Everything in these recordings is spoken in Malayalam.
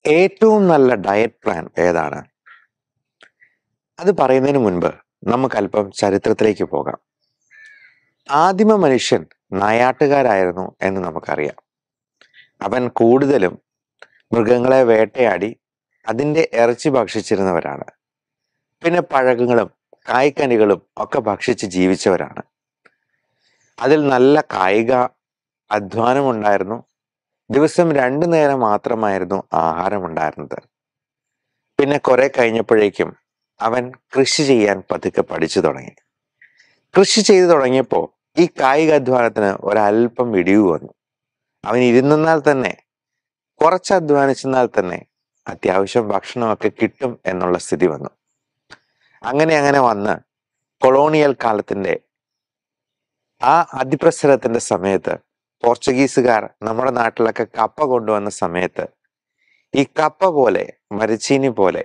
ഏറ്റവും നല്ല ഡയറ്റ് പ്ലാൻ ഏതാണ് അത് പറയുന്നതിന് മുൻപ് നമുക്ക് അല്പം ചരിത്രത്തിലേക്ക് പോകാം ആദിമ മനുഷ്യൻ നായാട്ടുകാരായിരുന്നു എന്ന് നമുക്കറിയാം അവൻ കൂടുതലും മൃഗങ്ങളെ വേട്ടയാടി അതിൻ്റെ ഇറച്ചി ഭക്ഷിച്ചിരുന്നവരാണ് പിന്നെ പഴങ്ങളും കായ്ക്കനികളും ഒക്കെ ഭക്ഷിച്ച് ജീവിച്ചവരാണ് അതിൽ നല്ല കായിക അധ്വാനമുണ്ടായിരുന്നു ദിവസം രണ്ടു നേരം മാത്രമായിരുന്നു ആഹാരം ഉണ്ടായിരുന്നത് പിന്നെ കുറെ കഴിഞ്ഞപ്പോഴേക്കും അവൻ കൃഷി ചെയ്യാൻ പതുക്കെ പഠിച്ചു തുടങ്ങി കൃഷി ചെയ്തു തുടങ്ങിയപ്പോൾ ഈ കായിക അധ്വാനത്തിന് ഒരല്പം ഇടിവ് വന്നു അവൻ ഇരുന്നാൽ തന്നെ കുറച്ച് അധ്വാനിച്ചെന്നാൽ തന്നെ അത്യാവശ്യം ഭക്ഷണമൊക്കെ കിട്ടും എന്നുള്ള സ്ഥിതി വന്നു അങ്ങനെ അങ്ങനെ വന്ന് കൊളോണിയൽ കാലത്തിന്റെ ആ അതിപ്രസരത്തിന്റെ സമയത്ത് പോർച്ചുഗീസുകാർ നമ്മുടെ നാട്ടിലൊക്കെ കപ്പ കൊണ്ടുവന്ന സമയത്ത് ഈ കപ്പ പോലെ മരച്ചീനി പോലെ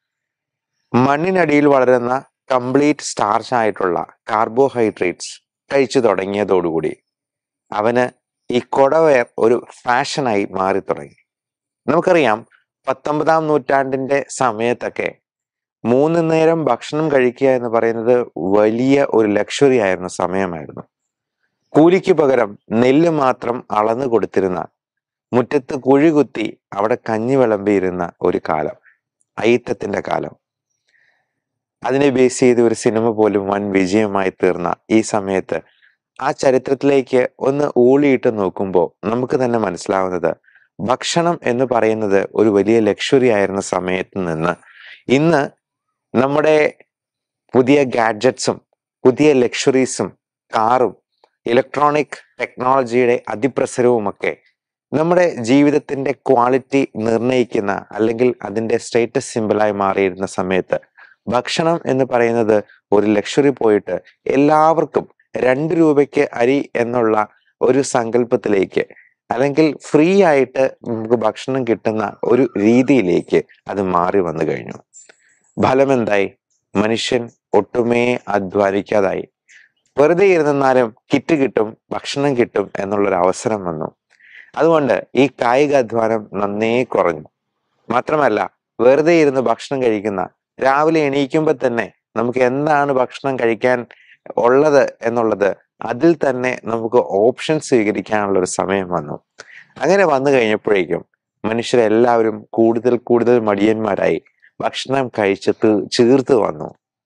മണ്ണിനടിയിൽ വളരുന്ന കംപ്ലീറ്റ് സ്റ്റാർച്ച് ആയിട്ടുള്ള കാർബോഹൈഡ്രേറ്റ്സ് കഴിച്ചു തുടങ്ങിയതോടുകൂടി അവന് ഈ കൊടവയർ ഒരു ഫാഷനായി മാറി തുടങ്ങി നമുക്കറിയാം പത്തൊമ്പതാം നൂറ്റാണ്ടിന്റെ സമയത്തൊക്കെ മൂന്ന് നേരം ഭക്ഷണം കഴിക്കുക എന്ന് പറയുന്നത് വലിയ ഒരു ലക്ഷറി ആയിരുന്ന സമയമായിരുന്നു കൂലിക്ക് പകരം നെല്ല് മാത്രം അളന്നു കൊടുത്തിരുന്ന മുറ്റത്ത് കുഴി കുത്തി അവിടെ കഞ്ഞി വിളമ്പിയിരുന്ന ഒരു കാലം അയിത്തത്തിന്റെ കാലം അതിനെ ബേസ് ചെയ്ത് ഒരു സിനിമ പോലും വൻ വിജയമായി തീർന്ന ഈ സമയത്ത് ആ ചരിത്രത്തിലേക്ക് ഒന്ന് ഊളിയിട്ട് നോക്കുമ്പോൾ നമുക്ക് തന്നെ മനസ്സിലാവുന്നത് ഭക്ഷണം എന്ന് പറയുന്നത് ഒരു വലിയ ലക്ഷറി ആയിരുന്ന സമയത്ത് നിന്ന് ഇന്ന് നമ്മുടെ പുതിയ ഗാഡ്ജറ്റ്സും പുതിയ ലക്ഷറീസും കാറും ഇലക്ട്രോണിക് ടെക്നോളജിയുടെ അതിപ്രസരവുമൊക്കെ നമ്മുടെ ജീവിതത്തിന്റെ ക്വാളിറ്റി നിർണ്ണയിക്കുന്ന അല്ലെങ്കിൽ അതിന്റെ സ്റ്റേറ്റസ് സിമ്പിളായി മാറിയിരുന്ന സമയത്ത് ഭക്ഷണം എന്ന് പറയുന്നത് ഒരു ലക്ഷറി പോയിട്ട് എല്ലാവർക്കും രണ്ട് രൂപയ്ക്ക് അരി എന്നുള്ള ഒരു സങ്കല്പത്തിലേക്ക് അല്ലെങ്കിൽ ഫ്രീ ആയിട്ട് നമുക്ക് ഭക്ഷണം കിട്ടുന്ന ഒരു രീതിയിലേക്ക് അത് മാറി വന്നു കഴിഞ്ഞു ഫലം എന്തായി മനുഷ്യൻ ഒട്ടുമേ അധ്വാനിക്കാതായി വെറുതെ ഇരുന്നാലും കിറ്റ് കിട്ടും ഭക്ഷണം കിട്ടും എന്നുള്ളൊരു അവസരം വന്നു അതുകൊണ്ട് ഈ കായിക അധ്വാനം നന്നേ കുറഞ്ഞു മാത്രമല്ല വെറുതെ ഇരുന്ന് ഭക്ഷണം കഴിക്കുന്ന രാവിലെ എണീക്കുമ്പോൾ തന്നെ നമുക്ക് എന്താണ് ഭക്ഷണം കഴിക്കാൻ ഉള്ളത് എന്നുള്ളത് അതിൽ തന്നെ നമുക്ക് ഓപ്ഷൻ സ്വീകരിക്കാനുള്ള ഒരു സമയം വന്നു അങ്ങനെ വന്നു കഴിഞ്ഞപ്പോഴേക്കും മനുഷ്യരെല്ലാവരും കൂടുതൽ കൂടുതൽ മടിയന്മാരായി ഭക്ഷണം കഴിച്ച് തീ- ചീർത്ത് വന്നു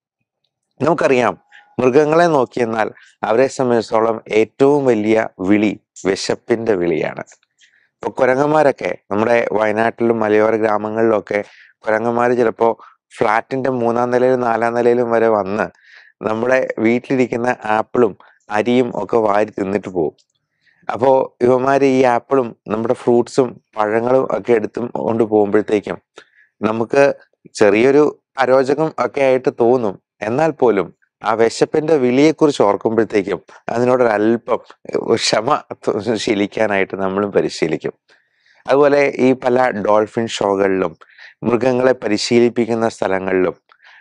നമുക്കറിയാം മൃഗങ്ങളെ നോക്കിയെന്നാൽ അവരെ സംബന്ധിച്ചിടത്തോളം ഏറ്റവും വലിയ വിളി വിശപ്പിന്റെ വിളിയാണ് ഇപ്പൊ കുരങ്ങന്മാരൊക്കെ നമ്മുടെ വയനാട്ടിലും മലയോര ഗ്രാമങ്ങളിലും ഒക്കെ കുരങ്ങന്മാർ ചിലപ്പോ ഫ്ലാറ്റിന്റെ മൂന്നാം നിലയിലും നാലാം നിലയിലും വരെ വന്ന് നമ്മുടെ വീട്ടിലിരിക്കുന്ന ആപ്പിളും അരിയും ഒക്കെ വാരി തിന്നിട്ട് പോകും അപ്പോ ഇവന്മാര് ഈ ആപ്പിളും നമ്മുടെ ഫ്രൂട്ട്സും പഴങ്ങളും ഒക്കെ എടുത്തും കൊണ്ട് പോകുമ്പോഴത്തേക്കും നമുക്ക് ചെറിയൊരു അരോചകം ഒക്കെ ആയിട്ട് തോന്നും എന്നാൽ പോലും ആ വിശപ്പിന്റെ വിളിയെക്കുറിച്ച് ഓർക്കുമ്പോഴത്തേക്കും അതിനോടൊരല്പം ക്ഷമ ശീലിക്കാനായിട്ട് നമ്മളും പരിശീലിക്കും അതുപോലെ ഈ പല ഡോൾഫിൻ ഷോകളിലും മൃഗങ്ങളെ പരിശീലിപ്പിക്കുന്ന സ്ഥലങ്ങളിലും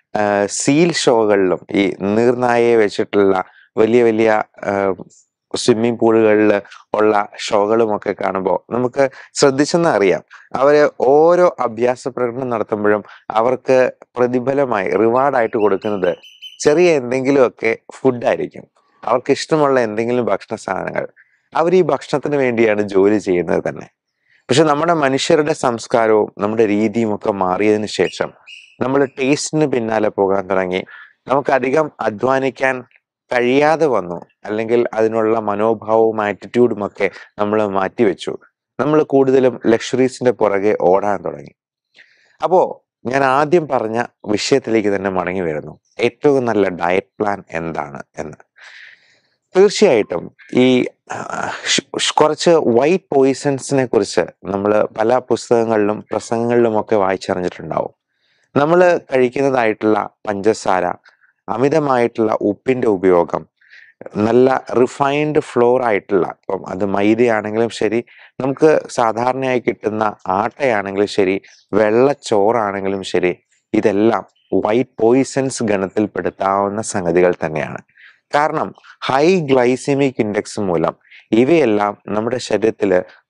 സീൽ ഷോകളിലും ഈ നീർനായയെ വെച്ചിട്ടുള്ള വലിയ വലിയ സ്വിമ്മിംഗ് പൂളുകളിൽ ഉള്ള ഷോകളും ഒക്കെ കാണുമ്പോൾ നമുക്ക് ശ്രദ്ധിച്ചെന്ന് അറിയാം അവര് ഓരോ അഭ്യാസ പ്രകടനം നടത്തുമ്പോഴും അവർക്ക് പ്രതിഫലമായി റിവാർഡായിട്ട് കൊടുക്കുന്നത് ചെറിയ എന്തെങ്കിലുമൊക്കെ ഫുഡായിരിക്കും അവർക്ക് ഇഷ്ടമുള്ള എന്തെങ്കിലും ഭക്ഷണ സാധനങ്ങൾ അവർ ഈ ഭക്ഷണത്തിന് വേണ്ടിയാണ് ജോലി ചെയ്യുന്നത് തന്നെ പക്ഷെ നമ്മുടെ മനുഷ്യരുടെ സംസ്കാരവും നമ്മുടെ രീതിയും ഒക്കെ മാറിയതിനു ശേഷം നമ്മൾ ടേസ്റ്റിന് പിന്നാലെ പോകാൻ തുടങ്ങി നമുക്ക് അധികം അധ്വാനിക്കാൻ കഴിയാതെ വന്നു അല്ലെങ്കിൽ അതിനുള്ള മനോഭാവവും ആറ്റിറ്റ്യൂഡും ഒക്കെ നമ്മൾ മാറ്റിവെച്ചു നമ്മൾ കൂടുതലും ലക്ഷറീസിന്റെ പുറകെ ഓടാൻ തുടങ്ങി അപ്പോ ഞാൻ ആദ്യം പറഞ്ഞ വിഷയത്തിലേക്ക് തന്നെ മടങ്ങി വരുന്നു ഏറ്റവും നല്ല ഡയറ്റ് പ്ലാൻ എന്താണ് എന്ന് തീർച്ചയായിട്ടും ഈ ആ, ഷ്- ഷ് കുറച്ച് വൈറ്റ് പോയിസൺസിനെ കുറിച്ച് നമ്മൾ പല പുസ്തകങ്ങളിലും പ്രസംഗങ്ങളിലും ഒക്കെ വായിച്ചറിഞ്ഞിട്ടുണ്ടാവും നമ്മൾ കഴിക്കുന്നതായിട്ടുള്ള പഞ്ചസാര അമിതമായിട്ടുള്ള ഉപ്പിന്റെ ഉപയോഗം നല്ല റിഫൈൻഡ് ഫ്ലോർ ആയിട്ടുള്ള ഇപ്പം അത് മൈദയാണെങ്കിലും ശരി നമുക്ക് സാധാരണയായി കിട്ടുന്ന ആട്ടയാണെങ്കിലും ശരി വെള്ളച്ചോറാണെങ്കിലും ശരി ഇതെല്ലാം വൈറ്റ് പോയിസൺസ് ഗണത്തിൽപ്പെടുത്താവുന്ന സംഗതികൾ തന്നെയാണ് കാരണം ഹൈ ഗ്ലൈസിമിക് ഇൻഡെക്സ് മൂലം ഇവയെല്ലാം നമ്മുടെ ശരീരത്തിൽ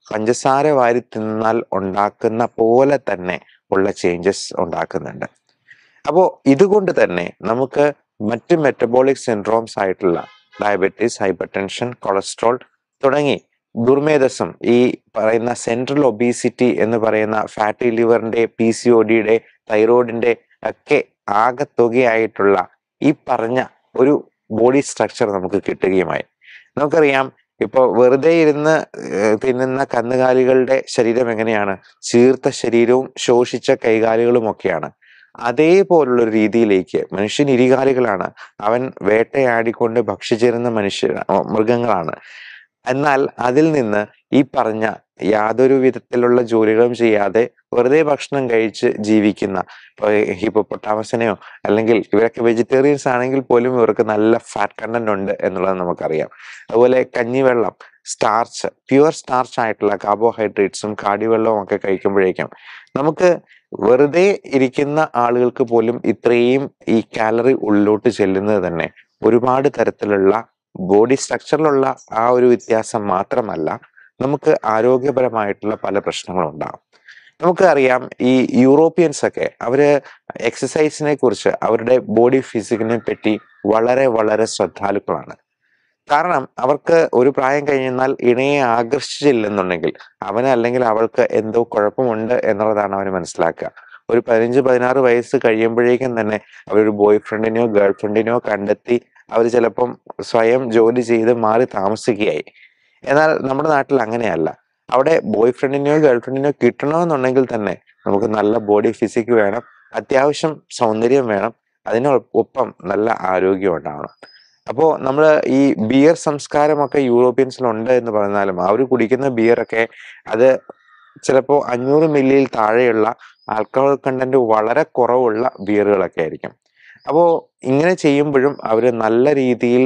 പഞ്ചസാര വാരി തിന്നാൽ ഉണ്ടാക്കുന്ന പോലെ തന്നെ ഉള്ള ചേഞ്ചസ് ഉണ്ടാക്കുന്നുണ്ട് അപ്പോൾ ഇതുകൊണ്ട് തന്നെ നമുക്ക് മറ്റ് മെറ്റബോളിക് സിൻഡ്രോംസ് ആയിട്ടുള്ള ഡയബറ്റീസ് ഹൈപ്പർ ടെൻഷൻ കൊളസ്ട്രോൾ തുടങ്ങി ദുർമേധസം ഈ പറയുന്ന സെൻട്രൽ ഒബീസിറ്റി എന്ന് പറയുന്ന ഫാറ്റി ലിവറിന്റെ പി സി ഒ ഡിയുടെ തൈറോയിഡിന്റെ ഒക്കെ ആകത്തുകയായിട്ടുള്ള ഈ പറഞ്ഞ ഒരു ബോഡി സ്ട്രക്ചർ നമുക്ക് കിട്ടുകയുമായി നമുക്കറിയാം ഇപ്പൊ വെറുതെ ഇരുന്ന് ഏഹ് തിന്നുന്ന കന്നുകാലികളുടെ ശരീരം എങ്ങനെയാണ് ചീർത്ത ശരീരവും ശോഷിച്ച കൈകാലുകളും ഒക്കെയാണ് അതേപോലുള്ള ഒരു രീതിയിലേക്ക് മനുഷ്യൻ ഇരികാലികളാണ് അവൻ വേട്ടയാടിക്കൊണ്ട് ഭക്ഷിച്ചിരുന്ന മനുഷ്യ മൃഗങ്ങളാണ് എന്നാൽ അതിൽ നിന്ന് ഈ പറഞ്ഞ യാതൊരു വിധത്തിലുള്ള ജോലികളും ചെയ്യാതെ വെറുതെ ഭക്ഷണം കഴിച്ച് ജീവിക്കുന്ന ഇപ്പൊ ഹിപ്പോപ്പൊട്ടാമസിനെയോ അല്ലെങ്കിൽ ഇവരൊക്കെ വെജിറ്റേറിയൻസ് ആണെങ്കിൽ പോലും ഇവർക്ക് നല്ല ഫാറ്റ് കണ്ടന്റ് ഉണ്ട് എന്നുള്ളത് നമുക്കറിയാം അതുപോലെ കഞ്ഞിവെള്ളം സ്റ്റാർച്ച് പ്യുവർ സ്റ്റാർച്ച് ആയിട്ടുള്ള കാർബോഹൈഡ്രേറ്റ്സും കാടിവെള്ളവും ഒക്കെ കഴിക്കുമ്പോഴേക്കും നമുക്ക് വെറുതെ ഇരിക്കുന്ന ആളുകൾക്ക് പോലും ഇത്രയും ഈ കാലറി ഉള്ളിലോട്ട് ചെല്ലുന്നത് തന്നെ ഒരുപാട് തരത്തിലുള്ള ബോഡി സ്ട്രക്ചറിലുള്ള ആ ഒരു വ്യത്യാസം മാത്രമല്ല നമുക്ക് ആരോഗ്യപരമായിട്ടുള്ള പല പ്രശ്നങ്ങളും ഉണ്ടാകും നമുക്ക് അറിയാം ഈ യൂറോപ്യൻസ് ഒക്കെ അവര് എക്സസൈസിനെ കുറിച്ച് അവരുടെ ബോഡി ഫിസിക്കിനെ പറ്റി വളരെ വളരെ ശ്രദ്ധാലുക്കളാണ് കാരണം അവർക്ക് ഒരു പ്രായം കഴിഞ്ഞാൽ ഇണയെ ആകർഷിച്ചില്ലെന്നുണ്ടെങ്കിൽ അവന് അല്ലെങ്കിൽ അവൾക്ക് എന്തോ കുഴപ്പമുണ്ട് എന്നുള്ളതാണ് അവന് മനസ്സിലാക്കുക ഒരു പതിനഞ്ച് പതിനാറ് വയസ്സ് കഴിയുമ്പോഴേക്കും തന്നെ അവരൊരു ബോയ് ഫ്രണ്ടിനെയോ ഗേൾ ഫ്രണ്ടിനെയോ കണ്ടെത്തി അവർ ചിലപ്പം സ്വയം ജോലി ചെയ്ത് മാറി താമസിക്കുകയായി എന്നാൽ നമ്മുടെ നാട്ടിൽ അങ്ങനെയല്ല അവിടെ ബോയ് ഫ്രണ്ടിനെയോ ഗേൾ ഫ്രണ്ടിനെയോ കിട്ടണമെന്നുണ്ടെങ്കിൽ തന്നെ നമുക്ക് നല്ല ബോഡി ഫിസിക് വേണം അത്യാവശ്യം സൗന്ദര്യം വേണം അതിനൊപ്പം നല്ല ആരോഗ്യം ഉണ്ടാവണം അപ്പോൾ നമ്മൾ ഈ ബിയർ സംസ്കാരമൊക്കെ യൂറോപ്യൻസിലുണ്ട് എന്ന് പറഞ്ഞാലും അവർ കുടിക്കുന്ന ബിയറൊക്കെ അത് ചിലപ്പോൾ അഞ്ഞൂറ് മില്ലിയിൽ താഴെയുള്ള ആൽക്കഹോൾ കണ്ടന്റ് വളരെ കുറവുള്ള ബിയറുകളൊക്കെ ആയിരിക്കും അപ്പോൾ ഇങ്ങനെ ചെയ്യുമ്പോഴും അവർ നല്ല രീതിയിൽ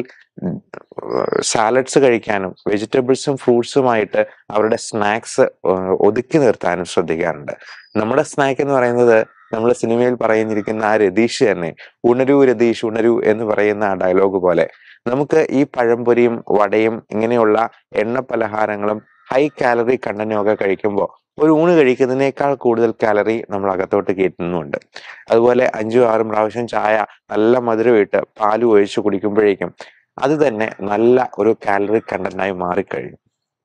സാലഡ്സ് കഴിക്കാനും വെജിറ്റബിൾസും ഫ്രൂട്ട്സുമായിട്ട് അവരുടെ സ്നാക്സ് ഒതുക്കി നിർത്താനും ശ്രദ്ധിക്കാറുണ്ട് നമ്മുടെ സ്നാക്ക് എന്ന് പറയുന്നത് നമ്മൾ സിനിമയിൽ പറയുന്നിരിക്കുന്ന ആ രതീഷ് തന്നെ ഉണരൂ രതീഷ് ഉണരൂ എന്ന് പറയുന്ന ആ ഡയലോഗ് പോലെ നമുക്ക് ഈ പഴംപൊരിയും വടയും ഇങ്ങനെയുള്ള എണ്ണ പലഹാരങ്ങളും ഹൈ കാലറി കണ്ടന്റും ഒക്കെ കഴിക്കുമ്പോൾ ഒരു ഊണ് കഴിക്കുന്നതിനേക്കാൾ കൂടുതൽ കാലറി നമ്മൾ അകത്തോട്ട് കയറ്റുന്നുണ്ട് അതുപോലെ അഞ്ചും ആറും പ്രാവശ്യം ചായ നല്ല മധുരം ഇട്ട് പാല് ഒഴിച്ച് കുടിക്കുമ്പോഴേക്കും അത് തന്നെ നല്ല ഒരു കാലറി കണ്ടന്റായി മാറിക്കഴിയും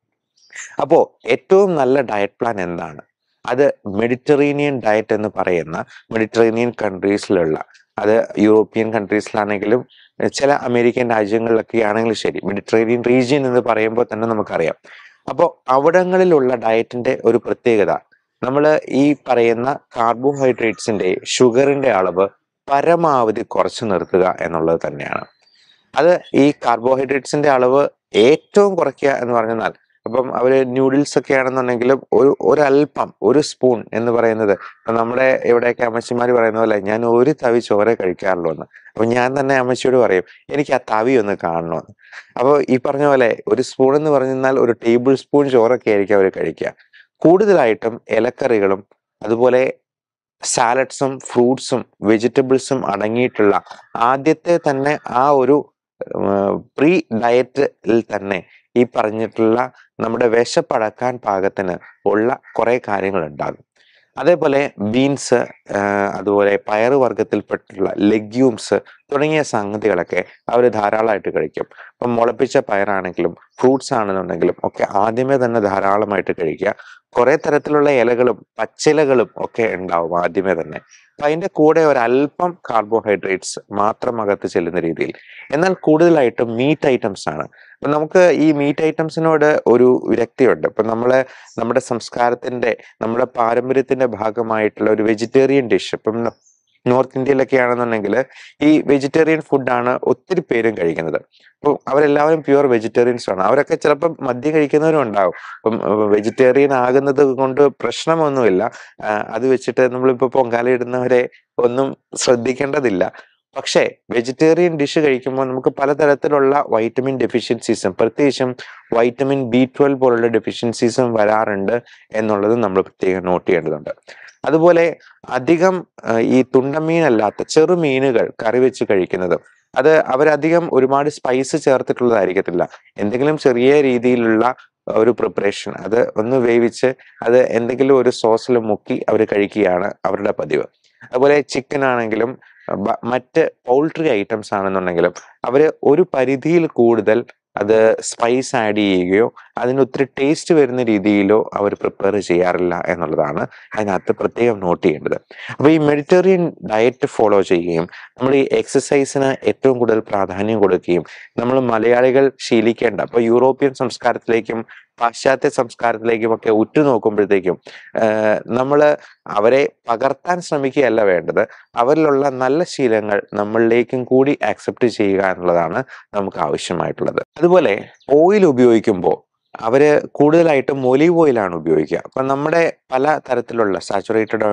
അപ്പോൾ ഏറ്റവും നല്ല ഡയറ്റ് പ്ലാൻ എന്താണ് അത് മെഡിറ്ററേനിയൻ ഡയറ്റ് എന്ന് പറയുന്ന മെഡിറ്ററേനിയൻ കൺട്രീസിലുള്ള അത് യൂറോപ്യൻ കൺട്രീസിലാണെങ്കിലും ചില അമേരിക്കൻ രാജ്യങ്ങളിലൊക്കെ ആണെങ്കിലും ശരി മെഡിറ്ററേനിയൻ റീജിയൻ എന്ന് പറയുമ്പോൾ തന്നെ നമുക്കറിയാം അപ്പോൾ അവിടങ്ങളിലുള്ള ഡയറ്റിന്റെ ഒരു പ്രത്യേകത നമ്മൾ ഈ പറയുന്ന കാർബോഹൈഡ്രേറ്റ്സിന്റെ ഷുഗറിന്റെ അളവ് പരമാവധി കുറച്ചു നിർത്തുക എന്നുള്ളത് തന്നെയാണ് അത് ഈ കാർബോഹൈഡ്രേറ്റ്സിന്റെ അളവ് ഏറ്റവും കുറയ്ക്കുക എന്ന് പറഞ്ഞാൽ അപ്പം അവര് ന്യൂഡിൽസ് ഒക്കെ ആണെന്നുണ്ടെങ്കിലും ഒരു ഒരല്പം ഒരു സ്പൂൺ എന്ന് പറയുന്നത് നമ്മുടെ ഇവിടെയൊക്കെ അമ്മച്ചിമാർ പറയുന്ന പോലെ ഞാൻ ഒരു തവി ചോര കഴിക്കാറുള്ളൂ എന്ന് അപ്പൊ ഞാൻ തന്നെ അമ്മച്ചിയോട് പറയും എനിക്ക് ആ തവി ഒന്ന് കാണണമെന്ന് അപ്പോൾ ഈ പറഞ്ഞ പോലെ ഒരു സ്പൂൺ എന്ന് പറഞ്ഞാൽ ഒരു ടേബിൾ സ്പൂൺ ചോറൊക്കെ ആയിരിക്കും അവർ കഴിക്കുക കൂടുതലായിട്ടും ഇലക്കറികളും അതുപോലെ സാലഡ്സും ഫ്രൂട്ട്സും വെജിറ്റബിൾസും അടങ്ങിയിട്ടുള്ള ആദ്യത്തെ തന്നെ ആ ഒരു പ്രീ ഡയറ്റിൽ തന്നെ ഈ പറഞ്ഞിട്ടുള്ള നമ്മുടെ വിശപ്പടക്കാൻ പാകത്തിന് ഉള്ള കുറെ കാര്യങ്ങൾ ഉണ്ടാകും അതേപോലെ ബീൻസ് അതുപോലെ പയറ് വർഗത്തിൽപ്പെട്ടുള്ള ലെഗ്യൂംസ് തുടങ്ങിയ സംഗതികളൊക്കെ അവർ ധാരാളമായിട്ട് കഴിക്കും ഇപ്പം മുളപ്പിച്ച പയറാണെങ്കിലും ഫ്രൂട്ട്സ് ആണെന്നുണ്ടെങ്കിലും ഒക്കെ ആദ്യമേ തന്നെ ധാരാളമായിട്ട് കഴിക്കുക കുറെ തരത്തിലുള്ള ഇലകളും പച്ചിലകളും ഒക്കെ ഉണ്ടാവും ആദ്യമേ തന്നെ അപ്പൊ അതിന്റെ കൂടെ ഒരല്പം കാർബോഹൈഡ്രേറ്റ്സ് മാത്രം അകത്ത് ചെല്ലുന്ന രീതിയിൽ എന്നാൽ കൂടുതലായിട്ടും മീറ്റ് ഐറ്റംസ് ആണ് അപ്പൊ നമുക്ക് ഈ മീറ്റ് ഐറ്റംസിനോട് ഒരു വിരക്തിയുണ്ട് ഇപ്പൊ നമ്മള് നമ്മുടെ സംസ്കാരത്തിന്റെ നമ്മുടെ പാരമ്പര്യത്തിന്റെ ഭാഗമായിട്ടുള്ള ഒരു വെജിറ്റേറിയൻ ഡിഷ് ഇപ്പം നോർത്ത് ഇന്ത്യയിലൊക്കെ ആണെന്നുണ്ടെങ്കിൽ ഈ വെജിറ്റേറിയൻ ഫുഡാണ് ഒത്തിരി പേരും കഴിക്കുന്നത് അപ്പോൾ അവരെല്ലാവരും പ്യുവർ വെജിറ്റേറിയൻസ് ആണ് അവരൊക്കെ ചിലപ്പം മദ്യം കഴിക്കുന്നവരും ഉണ്ടാവും അപ്പം വെജിറ്റേറിയൻ ആകുന്നത് കൊണ്ട് പ്രശ്നമൊന്നുമില്ല അത് വെച്ചിട്ട് നമ്മളിപ്പോൾ പൊങ്കാല ഇടുന്നവരെ ഒന്നും ശ്രദ്ധിക്കേണ്ടതില്ല പക്ഷേ വെജിറ്റേറിയൻ ഡിഷ് കഴിക്കുമ്പോൾ നമുക്ക് പലതരത്തിലുള്ള വൈറ്റമിൻ ഡെഫിഷ്യൻസീസും പ്രത്യേകിച്ചും വൈറ്റമിൻ ബി ട്വൽവ് പോലുള്ള ഡെഫിഷ്യൻസീസും വരാറുണ്ട് എന്നുള്ളത് നമ്മൾ പ്രത്യേകം നോട്ട് ചെയ്യേണ്ടതുണ്ട് അതുപോലെ അധികം ഈ തുണ്ടമീനല്ലാത്ത ചെറുമീനുകൾ കറി വെച്ച് കഴിക്കുന്നത് അത് അവരധികം ഒരുപാട് സ്പൈസ് ചേർത്തിട്ടുള്ളതായിരിക്കത്തില്ല എന്തെങ്കിലും ചെറിയ രീതിയിലുള്ള ഒരു പ്രിപ്പറേഷൻ അത് ഒന്ന് വേവിച്ച് അത് എന്തെങ്കിലും ഒരു സോസിൽ മുക്കി അവർ കഴിക്കുകയാണ് അവരുടെ പതിവ് അതുപോലെ ചിക്കൻ ആണെങ്കിലും ബ- മറ്റ് പൗൾട്രി ഐറ്റംസ് ആണെന്നുണ്ടെങ്കിലും അവർ ഒരു പരിധിയിൽ കൂടുതൽ അത് സ്പൈസ് ആഡ് ചെയ്യുകയോ അതിന് ഒത്തിരി ടേസ്റ്റ് വരുന്ന രീതിയിലോ അവർ പ്രിപ്പയർ ചെയ്യാറില്ല എന്നുള്ളതാണ് അതിനകത്ത് പ്രത്യേകം നോട്ട് ചെയ്യേണ്ടത് അപ്പോൾ ഈ മെഡിറ്ററേറിയൻ ഡയറ്റ് ഫോളോ ചെയ്യുകയും നമ്മൾ ഈ എക്സസൈസിന് ഏറ്റവും കൂടുതൽ പ്രാധാന്യം കൊടുക്കുകയും നമ്മൾ മലയാളികൾ ശീലിക്കേണ്ട അപ്പോൾ യൂറോപ്യൻ സംസ്കാരത്തിലേക്കും പാശ്ചാത്യ സംസ്കാരത്തിലേക്കും ഒക്കെ ഉറ്റുനോക്കുമ്പോഴത്തേക്കും നമ്മൾ അവരെ പകർത്താൻ ശ്രമിക്കുകയല്ല വേണ്ടത് അവരിലുള്ള നല്ല ശീലങ്ങൾ നമ്മളിലേക്കും കൂടി ആക്സെപ്റ്റ് ചെയ്യുക എന്നുള്ളതാണ് നമുക്ക് ആവശ്യമായിട്ടുള്ളത് അതുപോലെ ഓയിൽ ഉപയോഗിക്കുമ്പോൾ അവര് കൂടുതലായിട്ടും ഒലീവ് ഓയിലാണ് ഉപയോഗിക്കുക അപ്പൊ നമ്മുടെ പല തരത്തിലുള്ള സാച്ചുറേറ്റഡ്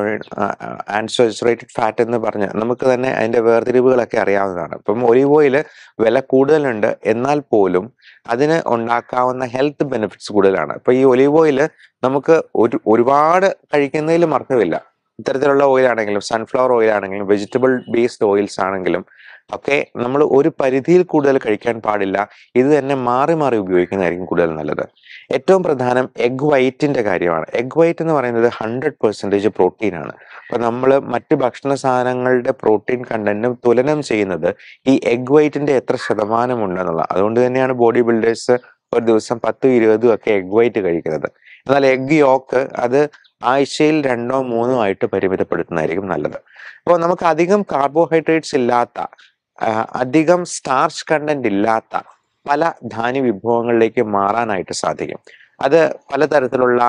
ആൻഡ് സാച്ചുറേറ്റഡ് ഫാറ്റ് എന്ന് പറഞ്ഞ് നമുക്ക് തന്നെ അതിന്റെ വേർതിരിവുകളൊക്കെ അറിയാവുന്നതാണ് ഇപ്പം ഒലീവ് ഓയിൽ വില കൂടുതലുണ്ട് എന്നാൽ പോലും അതിന് ഉണ്ടാക്കാവുന്ന ഹെൽത്ത് ബെനിഫിറ്റ്സ് കൂടുതലാണ് ഇപ്പൊ ഈ ഒലീവ് ഓയിൽ നമുക്ക് ഒരു ഒരുപാട് കഴിക്കുന്നതിൽ അർത്ഥമില്ല ഇത്തരത്തിലുള്ള ഓയിൽ ആണെങ്കിലും സൺഫ്ലവർ ഓയിൽ ആണെങ്കിലും വെജിറ്റബിൾ ബേസ്ഡ് ഓയിൽസ് ആണെങ്കിലും ഒക്കെ നമ്മൾ ഒരു പരിധിയിൽ കൂടുതൽ കഴിക്കാൻ പാടില്ല ഇത് തന്നെ മാറി മാറി ഉപയോഗിക്കുന്നതായിരിക്കും കൂടുതൽ നല്ലത് ഏറ്റവും പ്രധാനം എഗ് വൈറ്റിന്റെ കാര്യമാണ് എഗ് വൈറ്റ് എന്ന് പറയുന്നത് ഹൺഡ്രഡ് പെർസെൻറ്റേജ് പ്രോട്ടീൻ ആണ് അപ്പൊ നമ്മൾ മറ്റ് ഭക്ഷണ സാധനങ്ങളുടെ പ്രോട്ടീൻ കണ്ടന്റും തുലനം ചെയ്യുന്നത് ഈ എഗ് വൈറ്റിന്റെ എത്ര ശതമാനം ഉണ്ടെന്നുള്ള അതുകൊണ്ട് തന്നെയാണ് ബോഡി ബിൽഡേഴ്സ് ഒരു ദിവസം പത്തും ഇരുപതും ഒക്കെ എഗ് വൈറ്റ് കഴിക്കുന്നത് എന്നാൽ എഗ് യോക്ക് അത് ആഴ്ചയിൽ രണ്ടോ മൂന്നോ ആയിട്ട് പരിമിതപ്പെടുത്തുന്നതായിരിക്കും നല്ലത് അപ്പോൾ നമുക്ക് അധികം കാർബോഹൈഡ്രേറ്റ്സ് ഇല്ലാത്ത ആ, അധികം സ്റ്റാർച്ച് കണ്ടന്റ് ഇല്ലാത്ത പല ധാന്യ വിഭവങ്ങളിലേക്ക് മാറാനായിട്ട് സാധിക്കും അത് പലതരത്തിലുള്ള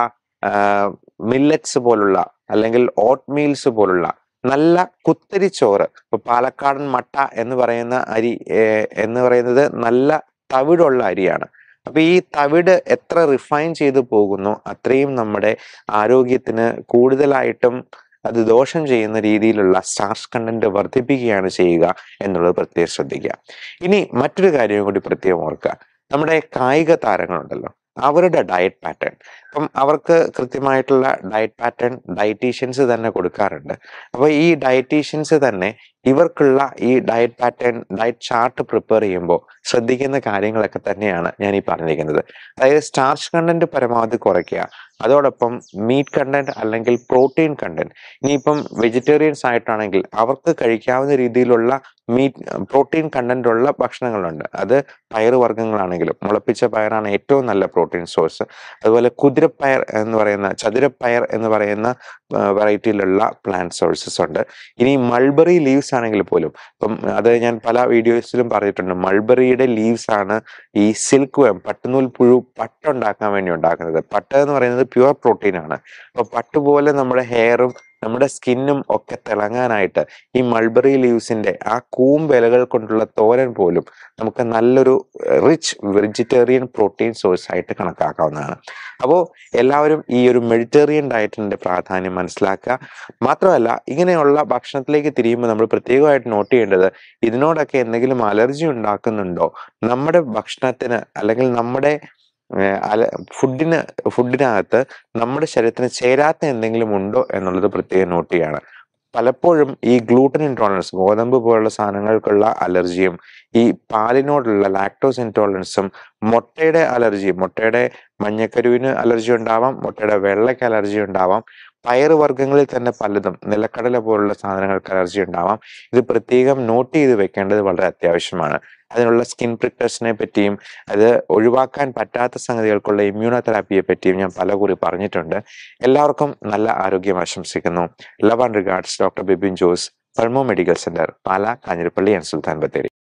മില്ലറ്റ്സ് പോലുള്ള അല്ലെങ്കിൽ ഓട്ട് മീൽസ് പോലുള്ള നല്ല കുത്തരി ചോറ് ഇപ്പൊ പാലക്കാടൻ മട്ട എന്ന് പറയുന്ന അരി ഏർ, എന്ന് പറയുന്നത് നല്ല തവിടുള്ള അരിയാണ് അപ്പൊ ഈ തവിട് എത്ര റിഫൈൻ ചെയ്തു പോകുന്നു അത്രയും നമ്മുടെ ആരോഗ്യത്തിന് കൂടുതലായിട്ടും അത് ദോഷം ചെയ്യുന്ന രീതിയിലുള്ള സ്റ്റാർച്ച് കണ്ടന്റ് വർദ്ധിപ്പിക്കുകയാണ് ചെയ്യുക എന്നുള്ളത് പ്രത്യേകം ശ്രദ്ധിക്കുക ഇനി മറ്റൊരു കാര്യം കൂടി പ്രത്യേകം ഓർക്കുക നമ്മുടെ കായിക താരങ്ങളുണ്ടല്ലോ അവരുടെ ഡയറ്റ് പാറ്റേൺ അപ്പം അവർക്ക് കൃത്യമായിട്ടുള്ള ഡയറ്റ് പാറ്റേൺ ഡയറ്റീഷ്യൻസ് തന്നെ കൊടുക്കാറുണ്ട് അപ്പോൾ ഈ ഡയറ്റീഷ്യൻസ് തന്നെ ഇവർക്കുള്ള ഈ diet pattern diet chart prepare ചെയ്യുമ്പോൾ ശ്രദ്ധിക്കുന്ന കാര്യങ്ങളൊക്കെ തന്നെയാണ് ഞാൻ ഈ പറഞ്ഞിരിക്കുന്നത് അതായത് സ്റ്റാർച്ച് കണ്ടന്റ് പരമാവധി കുറയ്ക്കുക അതോടൊപ്പം മീറ്റ് കണ്ടന്റ് അല്ലെങ്കിൽ പ്രോട്ടീൻ കണ്ടന്റ് ഇനിയിപ്പം വെജിറ്റേറിയൻസ് ആയിട്ടാണെങ്കിൽ അവർക്ക് കഴിക്കാവുന്ന രീതിയിലുള്ള മീറ്റ് പ്രോട്ടീൻ കണ്ടന്റ് ഉള്ള ഭക്ഷണങ്ങളുണ്ട് അത് പയറുവർഗ്ഗങ്ങളാണെങ്കിലും മുളപ്പിച്ച പയറാണ് ഏറ്റവും നല്ല പ്രോട്ടീൻ സോഴ്സ് അതുപോലെ കുതിരപ്പയർ എന്ന് പറയുന്ന ചതുരപ്പയർ എന്ന് പറയുന്ന വെറൈറ്റിയിലുള്ള പ്ലാന്റ് സോഴ്സസ് ഉണ്ട് ഇനി മൾബറി ലീവ്സ് ആണെങ്കിൽ പോലും ഇപ്പം അത് ഞാൻ പല വീഡിയോസിലും പറഞ്ഞിട്ടുണ്ട് മൾബറിയുടെ ലീവ്സ് ആണ് ഈ സിൽക്ക് വേം പട്ടുനൂൽ പുഴു പട്ടുണ്ടാക്കാൻ വേണ്ടി ഉണ്ടാക്കുന്നത് പട്ട് എന്ന് പറയുന്നത് പ്യുവർ പ്രോട്ടീൻ ആണ് അപ്പൊ പട്ട് പോലെ നമ്മുടെ ഹെയറും നമ്മുടെ സ്കിന്നും ഒക്കെ തിളങ്ങാനായിട്ട് ഈ മൾബറി ലീവ്സിന്റെ ആ കൂമ്പിലകൾ കൊണ്ടുള്ള തോരൻ പോലും നമുക്ക് നല്ലൊരു റിച്ച് വെജിറ്റേറിയൻ പ്രോട്ടീൻ സോഴ്സ് ആയിട്ട് കണക്കാക്കാവുന്നതാണ് അപ്പോൾ എല്ലാവരും ഈ ഒരു മെഡിറ്റേറിയൻ ഡയറ്റിന്റെ പ്രാധാന്യം മനസ്സിലാക്കുക മാത്രമല്ല ഇങ്ങനെയുള്ള ഭക്ഷണത്തിലേക്ക് തിരിയുമ്പോൾ നമ്മൾ പ്രത്യേകമായിട്ട് നോട്ട് ചെയ്യേണ്ടത് ഇതിനോടൊക്കെ എന്തെങ്കിലും അലർജി ഉണ്ടാക്കുന്നുണ്ടോ നമ്മുടെ ഭക്ഷണത്തിന് അല്ലെങ്കിൽ നമ്മുടെ ഏർ അല ഫുഡിന് ഫുഡിനകത്ത് നമ്മുടെ ശരീരത്തിന് ചേരാത്ത എന്തെങ്കിലും ഉണ്ടോ എന്നുള്ളത് പ്രത്യേകം നോട്ട് ചെയ്യാണ് പലപ്പോഴും ഈ ഗ്ലൂട്ടൻ ഇൻടോളറൻസ് ഗോതമ്പ് പോലുള്ള സാധനങ്ങൾക്കുള്ള അലർജിയും ഈ പാലിനോടുള്ള ലാക്ടോസ് ഇൻടോളറൻസും മുട്ടയുടെ അലർജി മുട്ടയുടെ മഞ്ഞക്കരുവിന് അലർജി ഉണ്ടാവാം മുട്ടയുടെ വെള്ളയ്ക്ക് അലർജി ഉണ്ടാവാം പയറ് വർഗ്ഗങ്ങളിൽ തന്നെ പലതും നിലക്കടല പോലുള്ള സാധനങ്ങൾക്ക് അലർജി ഉണ്ടാവാം ഇത് പ്രത്യേകം നോട്ട് ചെയ്ത് വെക്കേണ്ടത് വളരെ അത്യാവശ്യമാണ് അതിനുള്ള സ്കിൻ പ്രിക്ടേഴ്സിനെ പറ്റിയും അത് ഒഴിവാക്കാൻ പറ്റാത്ത സംഗതികൾക്കുള്ള ഇമ്മ്യൂണോതെറാപ്പിയെ പറ്റിയും ഞാൻ പലകുറി പറഞ്ഞിട്ടുണ്ട് എല്ലാവർക്കും നല്ല ആരോഗ്യം ആശംസിക്കുന്നു love and regards doctor Bipin Jose Pulmo medical centre Pala Kanjirappally and Sultan Bathery